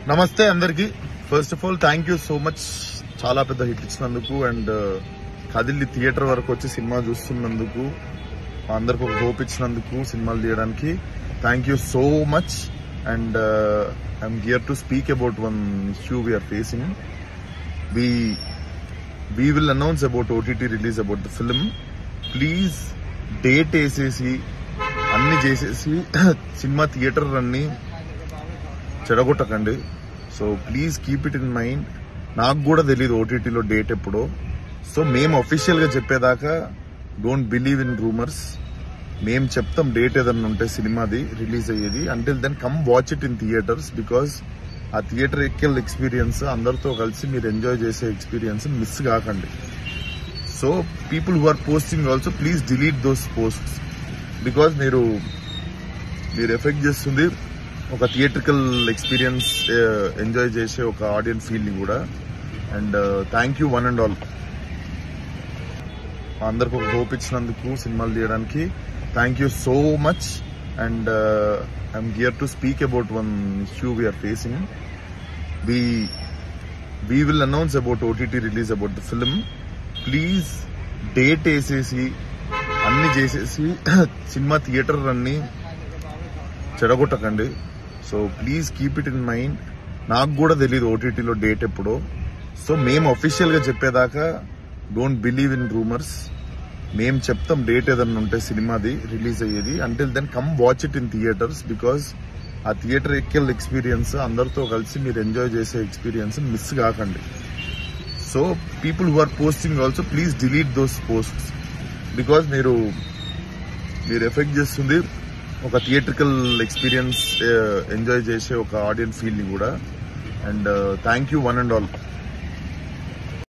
నమస్తే అందరికి first of all thank you so much చాలా పెద్ద హిట్ ఇచ్చినందుకు అండ్ కదిల్లి థియేటర్ వరకు వచ్చి సినిమా చూస్తున్నందుకు అందరికి ఒక హోప్ ఇచ్చినందుకు సినిమాలు తీయడానికి thank you so much and I'm here to speak about one issue we're facing we we will announce about OTT release about the film please date వేసేసి అన్ని చేసేసి సినిమా థియేటర్ అన్ని చెడగొట్టకండి so please keep it in mind నాకు కూడా తెలియదు ఓటీటీలో డేట్ ఎప్పుడో సో మేము అఫీషియల్ గా చెప్పేదాకా డోంట్ బిలీవ్ ఇన్ రూమర్స్ మేము చెప్తాం డేట్ ఏదన్నా ఉంటే సినిమాది రిలీజ్ అయ్యేది until then come watch it in theatres because ఆ థియేటర్ ఎక్కెల్ ఎక్స్పీరియన్స్ అందరితో కలిసి మీరు ఎంజాయ్ చేసే ఎక్స్పీరియన్స్ మిస్ కాకండి so people who are posting also please delete those posts because మీరు మీరు ఎఫెక్ట్ చేస్తుంది ఒక థియేట్రికల్ ఎక్స్పీరియన్స్ ఎంజాయ్ చేసే ఒక ఆడియన్స్ ఫీల్ ని కూడా and thank you one and all అందరికి ఒక హోప్ ఇచ్చినందుకు సినిమాలు తీయడానికి thank you so much and I'm here to speak about one issue we're facing we we will announce about OTT release about the film please date వేసేసి అన్ని చేసేసి సినిమా theatre అన్ని చెడగొట్టకండి so please keep it in mind నాకు కూడా తెలియదు ఓటీటీలో డేట్ ఎప్పుడో సో మేము అఫీషియల్ గా చెప్పేదాకా డోంట్ బిలీవ్ ఇన్ రూమర్స్ మేము చెప్తాం డేట్ ఏదన్నా ఉంటే సినిమాది రిలీజ్ అయ్యేది until then come watch it in theatres because ఆ థియేటర్ ఎక్కెల్ ఎక్స్పీరియన్స్ అందరితో కలిసి మీరు ఎంజాయ్ చేసే ఎక్స్పీరియన్స్ మిస్ కాకండి so people who are posting also please delete those posts because మీరు మీరు ఎఫెక్ట్ చేస్తుంది ఒక థియేట్రికల్ ఎక్స్పీరియన్స్ ఎంజాయ్ చేసే ఒక ఆడియన్స్ ఫీల్ ని కూడా and thank you one and all